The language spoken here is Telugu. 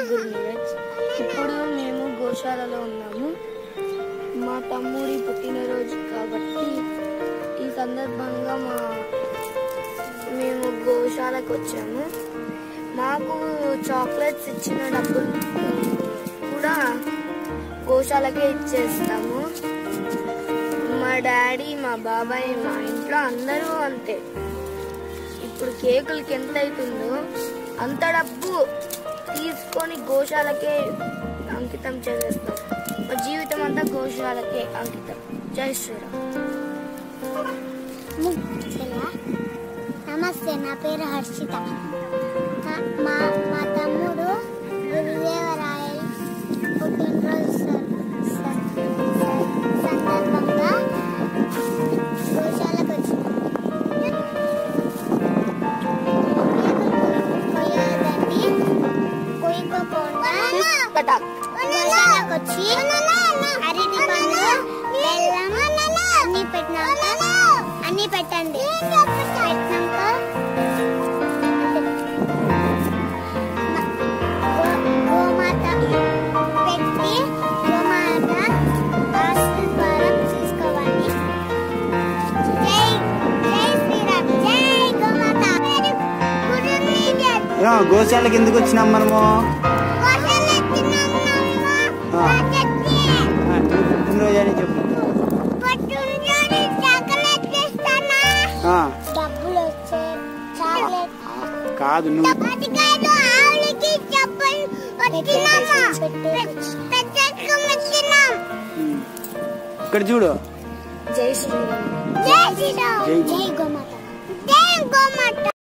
గురు నీరజ్ ఇప్పుడు మేము గోశాలలో ఉన్నాము మా తమ్ముడి పుట్టినరోజు కాబట్టి ఈ సందర్భంగా మా మేము గోశాలకు వచ్చాము మాకు చాక్లెట్స్ ఇచ్చిన డబ్బులు కూడా గోశాలకే ఇచ్చేస్తాము మా డాడీ మా బాబాయ్ మా ఇంట్లో అందరూ అంతే ఇప్పుడు కేకులకి ఎంత అవుతుందో అంత డబ్బు తీసుకొని గోశాలకే అంకితం చేసేస్తాం మా జీవితం అంతా గోశాలకే అంకితం జై శ్రీరామ్ ముచ్చలా. నమస్తే నా పేరు హర్షిత నా- మా మా తమ్ముడు గురుదేవరాయల్ పుట్టినరోజు స- స- స- సందర్భంగా గోశాలకు వచ్చినాం కొయ్యదండి కొయ్యకోకుండా పటాక్ గోశాలకు వచ్చి అరటి పండ్లు బెల్లం అన్ని పెట్టినాక అన్ని పెట్టండి పెట్టినాక గో- గోమాత పెట్టి గోమాత ఆశీర్వాదం తీసుకోవాలి జై జై శ్రీరామ్ జై గోమాత గురు నీరజ్. ఏ, గోశాలకు ఎందుకు వచ్చినాం మనము గోశాల ఎత్తినాము నమ్మ. ఆ. రాకెత్తి. ఆ, నీ పుట్టినరోజు అని చెప్పు పట్టుకొని చాక్లెట్ ఇస్తానా? ఆ, డబ్బులు వచ్చే చాక్లెట్ కాదు నువ్వు అటికాయలు ఆవులకి చెప్పలు వచ్చినామా పెట్టేసుకొని వచ్చినాం ఉమ్. ఇక్కడ చూడు జై శ్రీరామ్ జై శ్రీరామ్ జై జై గోమాత జై గోమాత